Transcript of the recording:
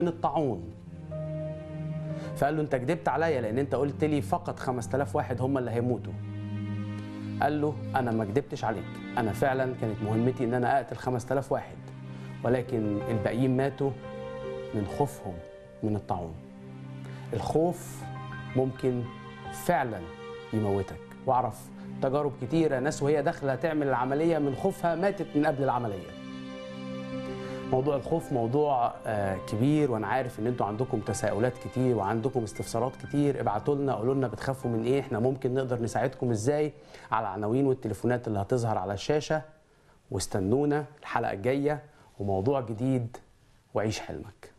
من الطاعون فقال له انت كدبت عليا لان انت قلت لي فقط 5000 واحد هم اللي هيموتوا قال له انا ما كدبتش عليك انا فعلا كانت مهمتي ان انا اقتل 5000 واحد ولكن الباقيين ماتوا من خوفهم من الطاعون الخوف ممكن فعلا يموتك واعرف تجارب كتيره ناس وهي داخله تعمل العمليه من خوفها ماتت من قبل العمليه موضوع الخوف موضوع آه، كبير وانا عارف ان انتوا عندكم تساؤلات كتير وعندكم استفسارات كتير ابعتوا لنا قولوا لنا بتخافوا من ايه احنا ممكن نقدر نساعدكم ازاي على العناوين والتليفونات اللي هتظهر على الشاشه واستنونا الحلقه الجايه وموضوع جديد وعيش حلمك